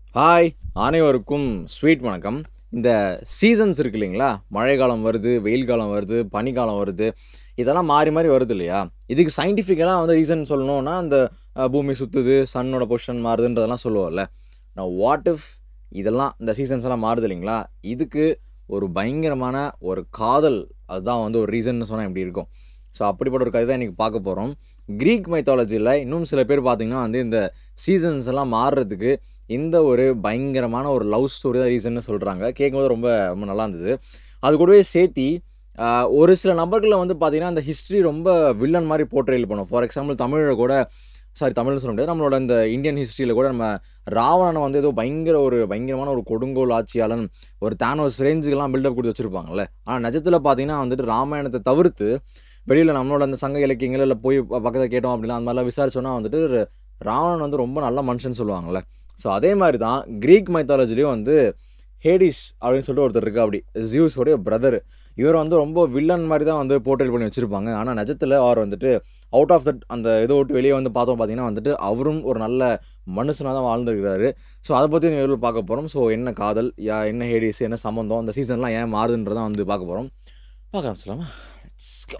Hi அனைவருக்கும் sweet வணக்கம் இந்த சீசன்ஸ் இருக்கு இல்லைங்களா மழை காலம் வருது வெயில் காலம் வருது பனிக்காலம் வருது இதெல்லாம் மாறி மாறி வருது இல்லையா இதுக்கு சயின்டிஃபிக்கலாக வந்து ரீசன் சொல்லணும்னா இந்த அஹ், பூமி சுற்றுது சன்னோட பொசிஷன் மாறுதுன்றதெல்லாம் சொல்லுவோம்ல நான் வாட் இஃப் இதெல்லாம் இந்த சீசன்ஸ் எல்லாம் மாறுது இல்லைங்களா இதுக்கு ஒரு பயங்கரமான ஒரு காதல் அதுதான் வந்து ஒரு ரீசன்னு சொன்னால் எப்படி இருக்கும் ஸோ அப்படிப்பட்ட ஒரு கதை தான் இன்றைக்கி பார்க்க போகிறோம் க்ரீக் மைத்தாலஜியில் இன்னும் சில பேர் பார்த்திங்கன்னா வந்து இந்த சீசன்ஸ் எல்லாம் மாறுறதுக்கு இந்த ஒரு பயங்கரமான ஒரு லவ் ஸ்டோரி தான் ரீசன்னு சொல்கிறாங்க கேட்கும்போது ரொம்ப ரொம்ப நல்லா இருந்தது அது கூடவே சேர்த்தி ஆஹ், ஒரு சில நபர்களில் வந்து பார்த்திங்கன்னா அந்த ஹிஸ்ட்ரி ரொம்ப வில்லன் மாதிரி போர்ட்ரேல் பண்ணும் ஃபார் எக்ஸாம்பிள் தமிழில் கூட சாரி தமிழ்னு சொல்ல முடியாது நம்மளோட இந்த இந்தியன் ஹிஸ்ட்ரியில் கூட நம்ம ராவணனை வந்து ஏதோ பயங்கர ஒரு பயங்கரமான ஒரு கொடுங்கோல் ஆட்சியாளன் ஒரு தானோஸ் ரேஞ்சுக்கெல்லாம் பில்டப் கொடுத்து வச்சுருப்பாங்கல்ல ஆனால் நிஜத்தில் பார்த்தீங்கன்னா வந்துட்டு ராமாயணத்தை தவிர்த்து வெளியில் நம்மளோட அந்த சங்க இலக்கியங்கள் இல்லை போய் ப- பக்கத்தில் கேட்டோம் அப்படின்னா அந்த மாதிரிலாம் விசாரிச்சோன்னா வந்துட்டு ர- ராவணன் வந்து ரொம்ப நல்ல மனுஷன் சொல்லுவாங்கல்ல ஸோ அதே மாதிரி தான் க்ரீக் மைத்தாலஜிலையும் வந்து ஹேடிஸ் அப்படின்னு சொல்லிட்டு ஒருத்தர் இருக்கு அப்படி ஜியூஸோடைய பிரதர் இவர் வந்து ரொம்ப வில்லன் மாதிரி தான் வந்து போர்ட்ரேட் பண்ணி வச்சுருப்பாங்க ஆனால் நிஜத்தில் அவர் வந்துட்டு அவுட் ஆஃப் தட் அந்த இதை விட்டு வெளியே வந்து பார்த்தோம் பார்த்தீங்கன்னா வந்துட்டு அவரும் ஒரு நல்ல மனுஷனாக தான் வாழ்ந்துருக்கிறாரு ஸோ அதை பற்றி இந்த பார்க்க போகிறோம் ஸோ என்ன காதல் யா என்ன ஹேடிஸ் என்ன சம்மந்தம் அந்த சீசன்லாம் ஏன் மாறுதுன்றதான் வந்து பார்க்க போகிறோம் பார்க்க ஆரம்பிச்சலாமா Let's go.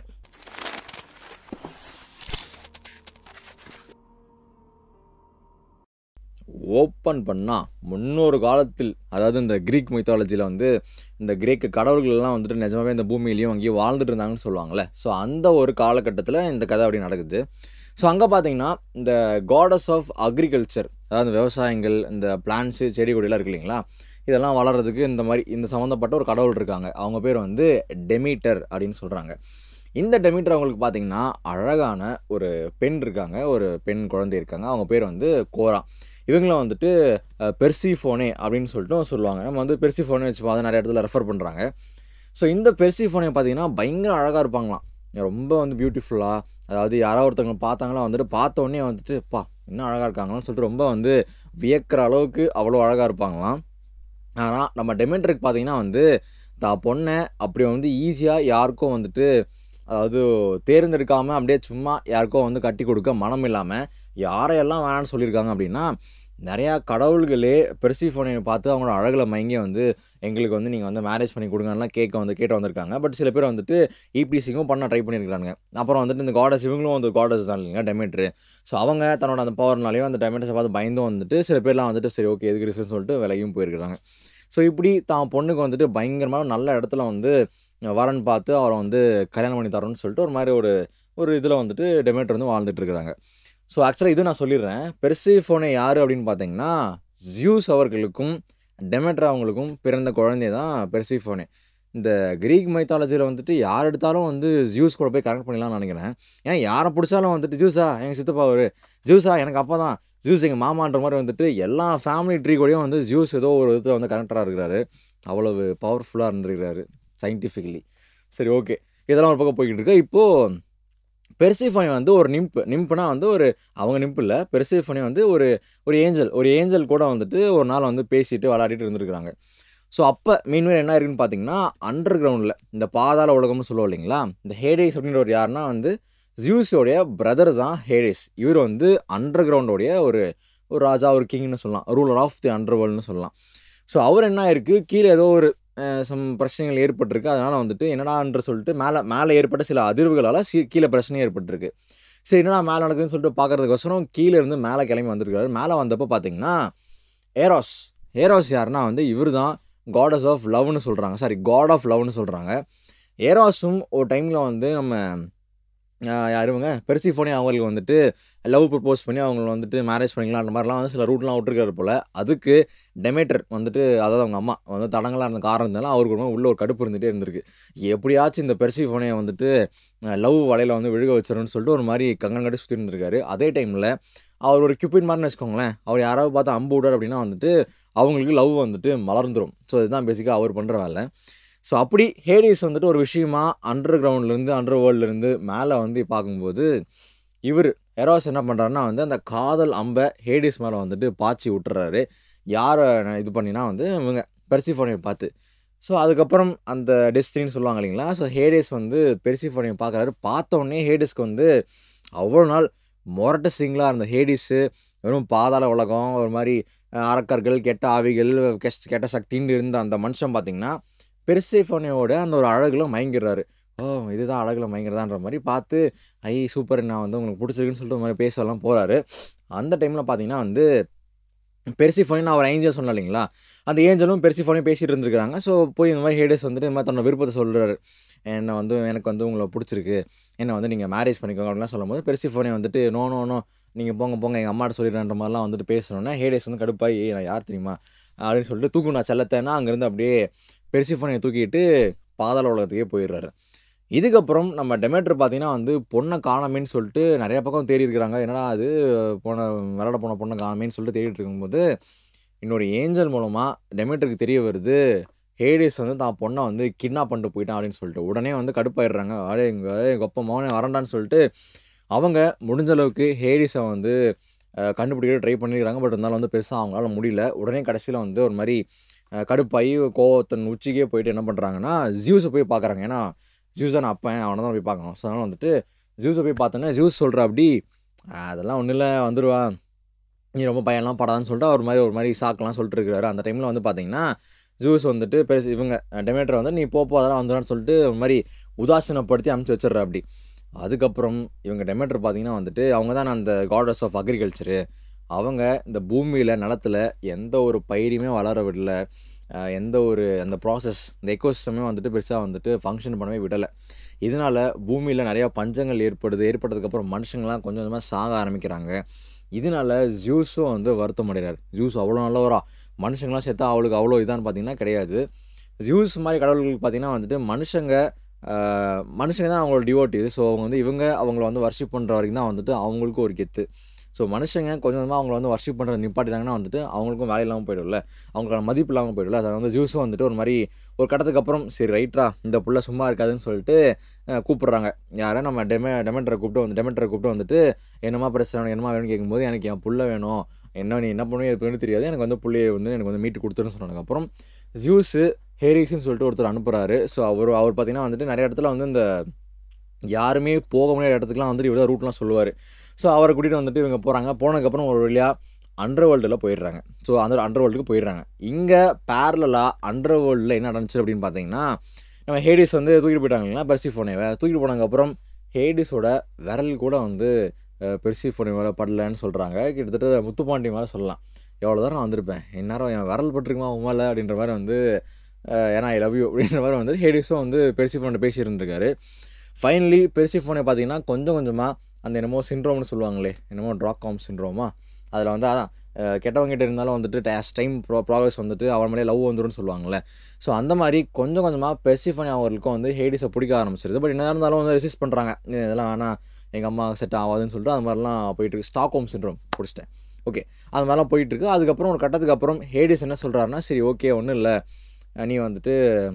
ஓப்பன் பண்ணால் முன்னொரு காலத்தில் அதாவது இந்த க்ரீக் மைத்தாலஜியில் வந்து இந்த கிரேக்கு கடவுள்கள்லாம் வந்துட்டு நிஜமாவே இந்த பூமியிலையும் அங்கேயும் வாழ்ந்துட்டு இருந்தாங்கன்னு சொல்லுவாங்கள்ல ஸோ அந்த ஒரு காலகட்டத்தில் இந்த கதை அப்படி நடக்குது ஸோ அங்கே பார்த்தீங்கன்னா இந்த காடஸ் ஆஃப் அக்ரிகல்ச்சர் அதாவது விவசாயங்கள் இந்த பிளான்ஸு செடி கொடிலாம் இருக்கு இல்லைங்களா இதெல்லாம் வளர்கிறதுக்கு இந்த மாதிரி இந்த சம்மந்தப்பட்ட ஒரு கடவுள் இருக்காங்க அவங்க பேர் வந்து டெமீட்டர் அப்படின்னு சொல்கிறாங்க இந்த டெமீட்டர் அவங்களுக்கு பார்த்தீங்கன்னா அழகான ஒரு பெண் இருக்காங்க ஒரு பெண் குழந்தை இருக்காங்க அவங்க பேர் வந்து கோரா இவங்களும் வந்துட்டு பெர்சிஃபோனே அப்படின்னு சொல்லிட்டு சொல்லுவாங்க நம்ம வந்து பெர்சிஃபோனே வச்சுப்போம் அதை நிறைய இடத்துல ரெஃபர் பண்ணுறாங்க ஸோ இந்த பெர்சிஃபோனே பார்த்தீங்கன்னா பயங்கர அழகாக இருப்பாங்களாம் ரொம்ப வந்து பியூட்டிஃபுல்லாக அதாவது யாராவது ஒருத்தவங்க பார்த்தாங்களா வந்துட்டு பார்த்த உடனே வந்துட்டு பா இன்னும் அழகாக இருக்காங்களான்னு சொல்லிட்டு ரொம்ப வந்து வியக்கிற அளவுக்கு அவ்வளோ அழகாக இருப்பாங்களாம் ஆனால் நம்ம டெமெண்ட்ருக்கு பார்த்தீங்கன்னா வந்து தான் பொண்ணை அப்படி வந்து ஈஸியாக யாருக்கும் வந்துட்டு அதாவது தேர்ந்தெடுக்காமல் அப்படியே சும்மா யாருக்கோ வந்து கட்டி கொடுக்க மனம் இல்லாமல் யாரையெல்லாம் வேணான்னு சொல்லியிருக்காங்க அப்படின்னா நிறையா கடவுள்களே பெர்சிஃபோனை பார்த்து அவங்களோட அழகில் மயங்கி வந்து எங்களுக்கு வந்து நீங்கள் வந்து மேரேஜ் பண்ணி கொடுங்கலாம் கேட்க வந்து கேட்டு வந்திருக்காங்க பட் சில பேர் வந்துட்டு ஈபிசிங்கும் பண்ண ட்ரை பண்ணியிருக்காங்க அப்புறம் வந்துட்டு இந்த காடஸ் இவங்களும் வந்து காடஸ் தான் இல்லைங்க டெமேட்ரு ஸோ அவங்க தன்னோட அந்த பவர்னாலையும் அந்த டெமேட்டர்ஸை பார்த்து பயந்தும் வந்துட்டு சில பேர்லாம் வந்துட்டு சரி ஓகே எதுக்கு ரிஸ்க்னு சொல்லிட்டு விலையும் போயிருக்கிறாங்க ஸோ இப்படி தான் பொண்ணுக்கு வந்துட்டு பயங்கரமான நல்ல இடத்துல வந்து வரன் பார்த்து அவரை வந்து கல்யாணம் பண்ணி தரோன்னு சொல்லிட்டு ஒரு மாதிரி ஒரு ஒரு இதில் வந்துட்டு டெமேட்டர் வந்து வாழ்ந்துட்டு இருக்கிறாங்க ஸோ ஆக்சுவலாக இது நான் சொல்லிடுறேன் பெர்சிஃபோனே யார் அப்படின்னு பார்த்தீங்கன்னா ஜியூஸ் அவர்களுக்கும் டெமேட்டர் அவங்களுக்கும் பிறந்த குழந்தை தான் பெர்சிஃபோனே இந்த கிரீக் மைத்தாலஜியில் வந்துட்டு யார் எடுத்தாலும் வந்து ஜியூஸ் கூட போய் கனெக்ட் பண்ணிடலாம்னு நினைக்கிறேன் ஏன் யாரை பிடிச்சாலும் வந்துட்டு ஜூஸா எங்கள் சித்தப்பா அவர் ஜூஸா எனக்கு அப்பா தான் ஜூஸ் எங்கள் மாமான்ற மாதிரி வந்துட்டு எல்லா ஃபேமிலி ட்ரீ கூடயும் வந்து ஜூஸ் ஏதோ ஒரு விதத்தில் வந்து கனெக்டராக இருக்கிறாரு அவ்வளவு பவர்ஃபுல்லாக இருந்திருக்கிறாரு சயின்டிஃபிக்கலி சரி ஓகே இதெல்லாம் ஒரு பக்கம் போய்கிட்டு இருக்கு இப்போது பெர்சிஃபோனி வந்து ஒரு நிம்ப் நிம்ப்னா வந்து ஒரு அவங்க நிம்ப் இல்லை பெர்சிஃபோனி வந்து ஒரு ஒரு ஏஞ்சல் ஒரு ஏஞ்சல் கூட வந்துட்டு ஒரு நாள் வந்து பேசிட்டு விளையாடிட்டு இருந்திருக்கிறாங்க ஸோ அப்போ மீன்வேல் என்ன இருக்குன்னு பார்த்தீங்கன்னா அண்டர் கிரவுண்டில் இந்த பாதாள உலகம்னு சொல்லுவோம் இல்லைங்களா இந்த ஹேடேஸ் அப்படின்ற ஒரு யாருன்னா வந்து ஜியூஸோடைய பிரதர் தான் ஹேடேஸ் இவர் வந்து அண்டர் கிரவுண்டோடைய ஒரு ஒரு ராஜா ஒரு கிங்னு சொல்லலாம் ரூலர் ஆஃப் தி அண்டர் வேர்ல்டுன்னு சொல்லலாம் ஸோ அவர் என்ன ஆயிருக்கு கீழே ஏதோ ஒரு சம் பிரச்சனைகள் ஏற்பட்டிருக்கு அதனால் வந்துட்டு என்னடான்ற சொல்லிட்டு மேலே மேலே ஏற்பட்ட சில அதிர்வுகளால் சி கீழே பிரச்சனை ஏற்பட்டிருக்கு சரி என்னடா மேலே நடக்குதுன்னு சொல்லிட்டு பார்க்கறதுக்கோசரம் கீழே இருந்து மேலே கிளம்பி வந்திருக்காரு மேலே வந்தப்போ பார்த்தீங்கன்னா ஏரோஸ் ஏரோஸ் யாருன்னா வந்து இவர் தான் காடஸ் ஆஃப் லவ்னு சொல்கிறாங்க சாரி காட் ஆஃப் லவ்னு சொல்கிறாங்க ஏரோஸும் ஒரு டைமில் வந்து நம்ம ஆஹ் யார் இவங்க பெர்சிஃபோனே அவங்களுக்கு வந்துட்டு லவ் ப்ரப்போஸ் பண்ணி அவங்கள வந்துட்டு மேரேஜ் பண்ணிக்கலாம் அந்த மாதிரிலாம் வந்து சில ரூட்லாம் விட்டுருக்காரு போல் அதுக்கு டெமேட்டர் வந்துட்டு அதாவது அவங்க அம்மா வந்து தடங்களாக இருந்த காரணத்தினால அவருக்கு ஒரு மாதிரி உள்ள ஒரு கடுப்பு இருந்துகிட்டே இருந்திருக்கு எப்படியாச்சும் இந்த பெர்சிஃபோனையை வந்துட்டு லவ் வலையில் வந்து விழுக வச்சிடணும்னு சொல்லிட்டு ஒரு மாதிரி கங்கன் கட்டி சுற்றி இருந்திருக்காரு அதே டைமில் அவர் ஒரு கியூபின் மாதிரின்னு வச்சுக்கோங்களேன் அவர் யாராவது பார்த்து அம்பு விடார் அப்படின்னா வந்துட்டு அவங்களுக்கு லவ் வந்துட்டு மலர்ந்துடும் ஸோ இதுதான் பேசிக்காக அவர் பண்ணுற வேலை ஸோ அப்படி ஹேடிஸ் வந்துட்டு ஒரு விஷயமா அண்டர் கிரவுண்ட்லேருந்து அண்டர் வேர்ல்ட்லேருந்து மேலே வந்து பார்க்கும்போது இவர் எரோஸ் என்ன பண்ணுறாருன்னா வந்து அந்த காதல் அம்பை ஹேடிஸ் மேலே வந்துட்டு பாய்ச்சி விட்டுறாரு யாரை இது பண்ணினா வந்து இவங்க பெர்சிஃபோனியை பார்த்து ஸோ அதுக்கப்புறம் அந்த டெஸ்டினின்னு சொல்லுவாங்க இல்லைங்களா ஸோ ஹேடிஸ் வந்து பெர்சிஃபோனியை பார்க்குறாரு பார்த்த உடனே ஹேடிஸ்க்கு வந்து அவ்வளோ நாள் மொரட்ட சிங்கிளாக இருந்த ஹேடிஸு வெறும் பாதாள உலகம் ஒரு மாதிரி அஹ் அரக்கர்கள் கெட்ட ஆவிகள் கெஸ் கெட்ட சக்தின்னு இருந்த அந்த மனுஷன் பார்த்தீங்கன்னா பெர்சேஃபோனியோட அந்த ஒரு அழகுல மயங்கிடுறாரு ஓ இதுதான் அழகுல மயங்கிறதான்ற மாதிரி பார்த்து ஐ சூப்பர் நான் வந்து உங்களுக்கு பிடிச்சிருக்குன்னு சொல்லிட்டு ஒரு மாதிரி பேசலாம் போகிறாரு அந்த டைமில் பார்த்தீங்கன்னா வந்து பெர்சிஃபோனின்னு அவர் ஏஞ்சல் சொன்ன இல்லைங்களா அந்த ஏஞ்சலும் பெர்சிஃபோனையும் பேசிகிட்டு இருந்திருக்காங்க ஸோ போய் இந்த மாதிரி ஹேடஸ் வந்துட்டு இந்த மாதிரி தன்னோட விருப்பத்தை சொல்கிறாரு என்னை வந்து எனக்கு வந்து உங்களை பிடிச்சிருக்கு என்னை வந்து நீங்கள் மேரேஜ் பண்ணிக்கோங்க அப்படின்லாம் சொல்லும்போது பெர்சிஃபோனே வந்துட்டு நோ நோ நோ நீங்கள் போங்க போங்க எங்கள் அம்மாட்ட சொல்லிடுறன்ற மாதிரிலாம் வந்துட்டு பேசணுன்னா ஹேடேஸ் வந்து கடுப்பாகி "ஏய், நான் யார் தெரியுமா அப்படின்னு சொல்லிட்டு தூக்குனா செல்லத்தேன்னா அங்கேருந்து அப்படியே பெர்சிஃபோனையை தூக்கிட்டு பாதாள உலகத்துக்கே போயிடுறாரு இதுக்கப்புறம் நம்ம டெமேட்டர் பார்த்தீங்கன்னா வந்து பொண்ணை காணமேன்னு சொல்லிட்டு நிறைய பக்கம் தேடி இருக்கிறாங்க என்னடா அது போன விளாட போன பொண்ணை காணமேன்னு சொல்லிட்டு தேடிட்டு இருக்கும்போது இன்னொரு ஏஞ்சல் மூலமாக டெமேட்டருக்கு தெரிய வருது ஹேடிஸ் வந்து தான் பொண்ணை வந்து கிட்னாப் பண்ணிட்டு போயிட்டான் அப்படின்னு சொல்லிட்டு உடனே வந்து கடுப்பாயிடுறாங்க அடே எங்க எங்கள் அப்பா மௌனே வரண்டான்னு சொல்லிட்டு அவங்க முடிஞ்ச அளவுக்கு ஹேடிஸை வந்து அஹ், கண்டுபிடிக்க ட்ரை பண்ணியிருக்காங்க பட் இருந்தாலும் வந்து பெருசாக அவங்களால முடியல உடனே கடைசியில் வந்து ஒரு மாதிரி அஹ், கடுப்பாகி கோவத்தன் உச்சிக்கே போயிட்டு என்ன பண்ணுறாங்கன்னா ஜியூஸை போய் பார்க்குறாங்க ஏன்னா ஜூஸை நான் அப்பேன் அவனை தான் போய் பார்க்கணும் ஸோ அதனால் வந்துட்டு ஜூஸை போய் பார்த்தோன்னே ஜூஸ் சொல்கிற அப்படி அதெல்லாம் ஒன்றும் இல்லை வந்துடுவான் நீ ரொம்ப பையன்லாம் படாதான்னு சொல்லிட்டு அவர் மாதிரி ஒரு மாதிரி சாக்கெலாம் சொல்லிட்டு இருக்கிறாரு அந்த டைமில் வந்து பார்த்தீங்கன்னா ஜூஸ் வந்துட்டு பெருசு இவங்க டெமேட்டர் வந்து நீ போப்போ அதெல்லாம் வந்துடான்னு சொல்லிட்டு ஒரு மாதிரி உதாசீனப்படுத்தி அமுச்சு வச்சிடுற அப்படி அதுக்கப்புறம் இவங்க டெமேட்டர் பார்த்தீங்கன்னா வந்துட்டு அவங்க தான் அந்த காடஸ் ஆஃப் அக்ரிகல்ச்சரு அவங்க இந்த பூமியில் நிலத்துல எந்த ஒரு பயிருமே வளர விடல அஹ் எந்த ஒரு அந்த ப்ராசஸ் இந்த எக்கோசிஸ்டமே வந்துட்டு பெருசாக வந்துட்டு ஃபங்க்ஷன் பண்ணவே விடலை இதனால் பூமியில் நிறையா பஞ்சங்கள் ஏற்படுது ஏற்பட்டதுக்கப்புறம் மனுஷங்களாம் கொஞ்சம் கொஞ்சமாக சாக ஆரம்பிக்கிறாங்க இதனால ஜூஸும் வந்து வருத்தம் அடைகிறார் ஜூஸ் அவ்வளோ நல்லவரா மனுஷங்களாம் சேர்த்தா அவளுக்கு அவ்வளோ இதான்னு பார்த்தீங்கன்னா கிடையாது ஜூஸ் மாதிரி கடவுள்களுக்கு பார்த்தீங்கன்னா வந்துட்டு மனுஷங்க ஆஹ், மனுஷங்க தான் அவங்களோட டிவோட்டி ஸோ அவங்க வந்து இவங்க அவங்கள வந்து வர்ஷிப் பண்ணுற வரைக்கும் தான் வந்துட்டு அவங்களுக்கும் ஒரு கெத்து ஸோ மனுஷங்க கொஞ்சம் கொஞ்சமாக அவங்கள வந்து வர்ஷிப் பண்ணுறது நிப்பாட்டிட்டாங்கன்னா வந்துட்டு அவங்களுக்கும் வேலை இல்லாமல் போயிடும்ல அவங்களுக்கான மதிப்பு இல்லாமல் போயிடும்ல அதை வந்து ஜூஸும் வந்துட்டு ஒரு மாதிரி ஒரு கட்டத்துக்கு அப்புறம் சரி ரைட்ரா இந்த புள்ள சும்மா இருக்காதுன்னு சொல்லிட்டு அஹ், கூப்பிடுறாங்க யாரை நம்ம டெமெ டெமெண்டரை கூப்பிட்டு வந்து டெமெண்டரை கூப்பிட்டு வந்துட்டு என்னமா பிரச்சனை என்னமா வேணும்னு கேட்கும்போது எனக்கு என் புள்ள வேணும் என்ன நீ என்ன பண்ணுவீங்க எதுன்னு தெரியாது எனக்கு வந்து புள்ளையை வந்து எனக்கு வந்து மீட்டு கொடுத்துருன்னு சொன்னதுக்கப்புறம் ஜியூஸு ஹேரிஸ்ன்னு சொல்லிட்டு ஒருத்தர் அனுப்புகிறாரு ஸோ அவர் அவர் பார்த்தீங்கன்னா வந்துட்டு நிறைய இடத்துல வந்து இந்த யாருமே போக முடியாத இடத்துக்குலாம் வந்துட்டு இவ்வளோ ரூட்லாம் சொல்லுவார் ஸோ அவரை கூட்டிகிட்டு வந்துட்டு இவங்க போகிறாங்க போனதுக்கப்புறம் ஒரு வழியாக அண்டர் வேர்ல்டில் போயிடுறாங்க ஸோ அந்த அண்டர் வேர்ல்டுக்கு போயிடுறாங்க இங்கே பேரலாக அண்டர் வேர்ல்டில் என்ன நடந்துச்சு அப்படின்னு பார்த்தீங்கன்னா நம்ம ஹேடிஸ் வந்து தூக்கிட்டு போயிட்டாங்களா பெர்சிஃபோனேவை தூக்கிட்டு போனதுக்கப்புறம் ஹேடிஸோட விரல் கூட வந்து பெர்சிஃபோனே மேலே படலன்னு சொல்கிறாங்க கிட்டத்தட்ட முத்துப்பாண்டி மேலே சொல்லலாம் எவ்வளோ தூரம் நான் வந்திருப்பேன் இந்நேரம் என் விரல் பட்டிருக்குமா உமால அப்படின்ற மாதிரி வந்து அஹ், ஏன்னா ஐ லவ் யூ அப்படின்ற மாதிரி வந்து ஹேடிஸும் வந்து பெர்சிஃபோனை பேசியிருந்திருக்காரு ஃபைனலி பெர்சிஃபோனை பார்த்தீங்கன்னா கொஞ்சம் கொஞ்சமாக அந்த என்னமோ சின்ரோம்னு சொல்லுவாங்களே என்னமோ ட்ராக்காம் சின்ரோமா அதில் வந்து அதான் அஹ், கெட்டவங்ககிட்ட இருந்தாலும் வந்துட்டு டேஸ் டைம் ப்ரோ ப்ராக்ரஸ் வந்துட்டு அவன் மேலே லவ் வந்துரும்னு சொல்லுவாங்கள்ல ஸோ அந்த மாதிரி கொஞ்சம் கொஞ்சமாக பெர்சிஃபோனி அவர்களுக்கும் வந்து ஹேடிஸை பிடிக்க ஆரம்பிச்சிருது பட் என்ன இருந்தாலும் வந்து ரெசிஸ்ட் பண்ணுறாங்க இதெல்லாம் வேணாம் எங்கள் அம்மா செட் ஆகாதுன்னு சொல்லிட்டு அது மாதிரிலாம் போயிட்டு இருக்கு ஸ்டாக் ஹோம் சின்ரோம் பிடிச்சிட்டேன் ஓகே அது மாதிரிலாம் போயிட்டு இருக்கு அதுக்கப்புறம் ஒரு கட்டத்துக்கு அப்புறம் ஹேடிஸ் என்ன சொல்கிறாருன்னா சரி ஓகே ஒன்றும் இல்லை நீ வந்துட்டு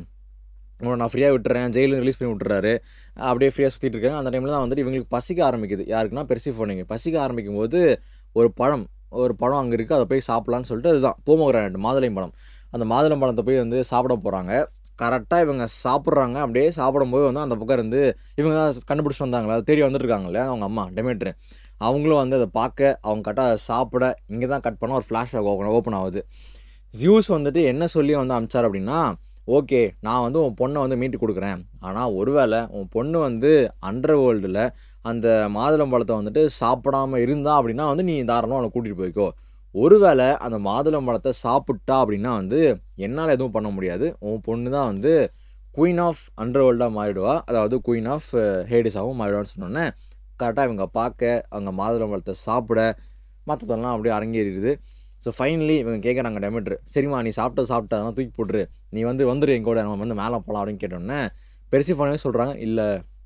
உன்னை நான் ஃப்ரீயாக விட்டுறேன் ஜெயிலும் ரிலீஸ் பண்ணி விட்டுறாரு அப்படியே ஃப்ரீயாக சுற்றிட்டு இருக்காங்க அந்த டைமில் தான் வந்துட்டு இவங்களுக்கு பசிக்க ஆரம்பிக்குது யாருக்குன்னா பெர்சிஃபோனிங்க பசிக்க ஆரம்பிக்கும் போது ஒரு பழம் ஒரு பழம் அங்கே இருக்குது அதை போய் சாப்பிட்லான்னு சொல்லிட்டு அதுதான் போமோகிரானட் மாதுளை பழம் அந்த மாதுளை பழத்தை போய் வந்து சாப்பிட போகிறாங்க கரெக்டாக இவங்க சாப்பிட்றாங்க அப்படியே சாப்பிடும்போது வந்து அந்த பக்கம் இருந்து இவங்க தான் கண்டுபிடிச்சி வந்தாங்களா அதை தேடி வந்துட்டுருக்காங்களே அவங்க அம்மா டெமேட்ரு அவங்களும் வந்து அதை பார்க்க அவங்க கரெக்டாக அதை சாப்பிட இங்கே தான் கட் பண்ண ஒரு ஃப்ளாஷ் ஓப்பன் ஓப்பன் ஆகுது ஜியூஸ் வந்துட்டு என்ன சொல்லி வந்து அமிச்சார் அப்படின்னா ஓகே நான் வந்து உன் பொண்ணை வந்து மீட்டு கொடுக்குறேன் ஆனால் ஒருவேளை உன் பொண்ணு வந்து அண்டர் வேர்ல்டில் அந்த மாதுளம் பழத்தை வந்துட்டு சாப்பிடாம இருந்தா அப்படின்னா வந்து நீ தாராளமாக அவனை கூட்டிகிட்டு போய்க்கோ ஒருவேளை அந்த மாதுளம் பழத்தை சாப்பிட்டா அப்படின்னா வந்து என்னால் எதுவும் பண்ண முடியாது உன் பொண்ணு தான் வந்து குயின் ஆஃப் அண்டர் வேர்ல்டாக மாறிடுவா அதாவது குயின் ஆஃப் ஹேடிஸாகவும் மாறிடுவான்னு சொன்னோன்னே கரெக்டாக இவங்க பார்க்க அவங்க மாதுளம் பழத்தை சாப்பிட மற்றதெல்லாம் அப்படியே அரங்கேறிடுது ஸோ ஃபைனலி இவங்க கேட்குறாங்க டெமெட்ரு சரிம்மா நீ சாப்பிட்ட சாப்பிட்ட அதெல்லாம் தூக்கி போட்டுரு நீ வந்து வந்துரு என் கூட நம்ம வந்து மேலே போகலாம் அப்படின்னு கேட்டோன்னே பெருசிஃபானவே சொல்கிறாங்க இல்லை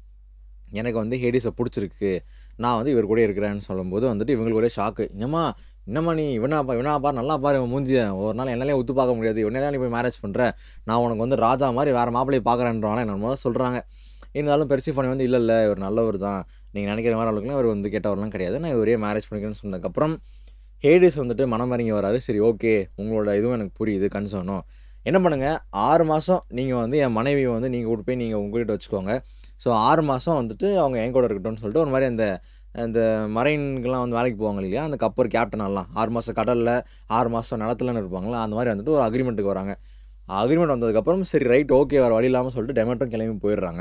எனக்கு வந்து ஹேடிஸை பிடிச்சிருக்கு நான் வந்து இவர் கூட இருக்கிறேன்னு சொல்லும்போது வந்துட்டு இவங்களுக்கு ஒரே ஷாக்கு என்னம்மா என்னம்மா நீ இவனா பா இவனா பாரு நல்லா பாரு இவன் மூஞ்சிய ஒரு நாள் என்னாலே ஒத்து பார்க்க முடியாது இவனால நீ போய் மேரேஜ் பண்ணுற நான் உனக்கு வந்து ராஜா மாதிரி வேறு மாப்பிள்ளையை பார்க்குறேன்றவாங்க என்ன முதல்ல சொல்கிறாங்க இருந்தாலும் பெருசிஃபானி வந்து இல்லை இல்லை இவர் நல்லவர் தான் நீங்கள் நினைக்கிற மாதிரி அளவுக்குலாம் இவர் வந்து கேட்டவரெலாம் கிடையாது நான் இவரே மேரேஜ் பண்ணிக்கிறேன்னு சொன்னதுக்கப்புறம் ஹேடிஸ் வந்துட்டு மனம் இறங்கி வராரு சரி ஓகே உங்களோட இதுவும் எனக்கு புரியுது கன்சர்னும் என்ன பண்ணுங்கள் ஆறு மாதம் நீங்கள் வந்து என் மனைவியை வந்து நீங்கள் கூட்டு போய் நீங்கள் உங்ககிட்ட வச்சுக்கோங்க ஸோ ஆறு மாதம் வந்துட்டு அவங்க என் கூட இருக்கட்டும்னு சொல்லிட்டு ஒரு மாதிரி அந்த இந்த மரைன்கெலாம் வந்து வேலைக்கு போவாங்க இல்லையா அந்த கப்பர் கேப்டன் எல்லாம் ஆறு மாதம் கடலில் ஆறு மாதம் நிலத்துலன்னு இருப்பாங்களா அந்த மாதிரி வந்துட்டு ஒரு அக்ரிமெண்ட்டுக்கு வராங்க அக்ரிமெண்ட் வந்ததுக்கப்புறம் சரி ரைட் ஓகே வேறு வழி இல்லாமல் சொல்லிட்டு டெமேட்டும் கிளம்பி போயிடுறாங்க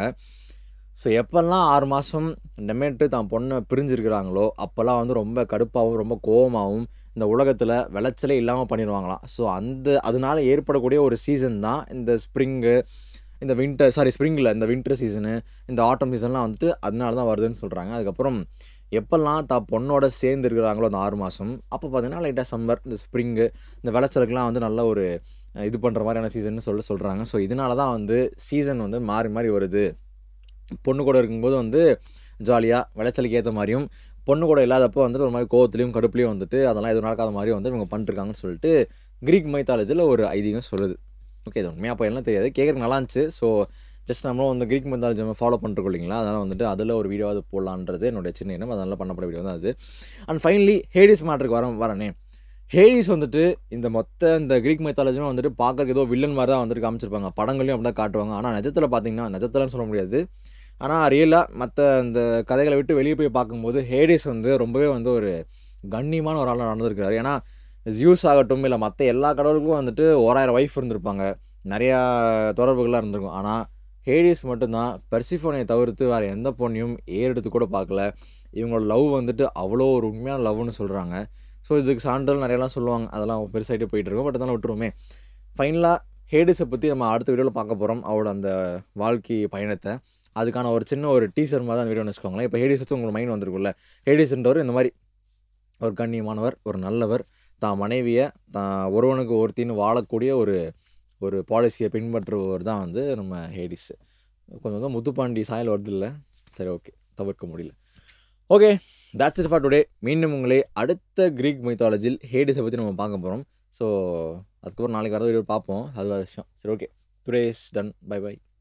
ஸோ எப்போல்லாம் ஆறு மாதம் டெமேட்டு தான் பொண்ணை பிரிஞ்சிருக்கிறாங்களோ அப்போல்லாம் வந்து ரொம்ப கடுப்பாகவும் ரொம்ப கோவமாகவும் இந்த உலகத்தில் விளைச்சலே இல்லாமல் பண்ணிடுவாங்களாம் ஸோ அந்த அதனால ஏற்படக்கூடிய ஒரு சீசன் தான் இந்த ஸ்ப்ரிங்கு இந்த வின்டர் சாரி ஸ்ப்ரிங்கில் இந்த வின்டர் சீசனு இந்த ஆட்டம் சீசன்லாம் வந்துட்டு அதனால தான் வருதுன்னு சொல்கிறாங்க அதுக்கப்புறம் எப்போல்லாம் தான் பொண்ணோட சேர்ந்து இருக்கிறாங்களோ அந்த ஆறு மாதம் அப்போ பார்த்தீங்கன்னா லைட்டாக சம்மர் இந்த ஸ்ப்ரிங்கு இந்த விளைச்சலுக்குலாம் வந்து நல்ல ஒரு அஹ், இது பண்ணுற மாதிரியான சீசன் சொல்லி சொல்கிறாங்க ஸோ இதனால தான் வந்து சீசன் வந்து மாறி மாறி வருது பொண்ணு கூட இருக்கும்போது வந்து ஜாலியாக விளைச்சலுக்கு ஏற்ற மாதிரியும் பொண்ணு கூட இல்லாதப்போ வந்துட்டு ஒரு மாதிரி கோவத்துலேயும் கடுப்புலையும் வந்துட்டு அதெல்லாம் எதுவும் நடக்காத மாதிரி வந்து இவங்க பண்ணிருக்காங்கன்னு சொல்லிட்டு க்ரீக் மைத்தாலஜியில் ஒரு ஐதீகம் சொல்லுது ஓகே இது உண்மையாக அப்போ எல்லாம் தெரியாது கேட்குறதுக்கு நல்லா இருந்துச்சு ஸோ ஜஸ்ட் நம்மளும் வந்து க்ரீக் மெத்தாலஜி நம்ம ஃபாலோ பண்ணிருக்கோம் இல்லைங்களா அதனால் வந்துட்டு அதில் ஒரு வீடியோவாவது போடலான்றது என்னோட சின்ன எண்ணம் அதனால் பண்ணப்பட்ட வீடியோ தான் அது அண்ட் ஃபைனலி ஹேடிஸ் மேட்ருக்கு வர வரனே ஹேடிஸ் வந்துட்டு இந்த மொத்த இந்த க்ரீக் மைத்தாலஜியும் வந்துட்டு பார்க்கறதுக்கு ஏதோ வில்லன் மாதிரி தான் வந்துட்டு காமிச்சிருப்பாங்க படங்களையும் அப்படி தான் காட்டுவாங்க ஆனால் நிஜத்தில் பார்த்தீங்கன்னா நிஜத்தில்னு சொல்ல முடியாது ஆனால் ரியலாக மற்ற இந்த கதைகளை விட்டு வெளியே போய் பார்க்கும்போது ஹேடிஸ் வந்து ரொம்பவே வந்து ஒரு கண்ணியமான ஒரு ஆளாக நடந்திருக்கிறாரு ஏன்னா ஜியூஸ் ஆகட்டும் இல்லை மற்ற எல்லா கடவுளுக்கும் வந்துட்டு ஓராயிரம் ஒய்ஃப் இருந்திருப்பாங்க நிறையா தொடர்புகள்லாம் இருந்திருக்கும் ஆனால் ஹேடிஸ் மட்டும்தான் பெர்சிஃபோனையை தவிர்த்து வேறு எந்த பொண்ணையும் ஏறெடுத்து கூட பார்க்கல இவங்களோட லவ் வந்துட்டு அவ்வளோ ஒரு உண்மையான லவ்னு சொல்கிறாங்க ஸோ இதுக்கு சான்றிதழ் நிறையலாம் சொல்லுவாங்க அதெல்லாம் பெருசாகிட்டு போயிட்டு இருக்கோம் பட் அதெல்லாம் விட்டுருவோமே ஃபைனலாக ஹேடிஸை பற்றி நம்ம அடுத்த வீடியோவில் பார்க்க போகிறோம் அவரோட அந்த வாழ்க்கை பயணத்தை அதுக்கான ஒரு சின்ன ஒரு டீசர் மாதிரி தான் வீடியோன்னு வச்சுக்கோங்களேன் இப்போ ஹேடிஸ் வச்சு உங்களுக்கு மைண்ட் வந்திருக்குல்ல ஹேடிஸ்ன்றவர் இந்த மாதிரி ஒரு கண்ணியமானவர் ஒரு நல்லவர் தான் மனைவியை தான் ஒருவனுக்கு ஒருத்தின்னு வாழக்கூடிய ஒரு ஒரு பாலிசியை பின்பற்றுபவர் தான் வந்து நம்ம ஹேடிஸ் கொஞ்சம் கொஞ்சம் முத்துப்பாண்டி சாயல் வருது இல்லை சரி ஓகே தவிர்க்க முடியல okay that's it for today மீண்டும் உங்களை அடுத்த க்ரீக் மைத்தாலஜியில் ஹேடிஸை பற்றி நம்ம பார்க்க போகிறோம் ஸோ அதுக்கப்புறம் நாளைக்கு வரது வீடியோ பார்ப்போம் அது வேறு விஷயம் சரி okay today is done bye by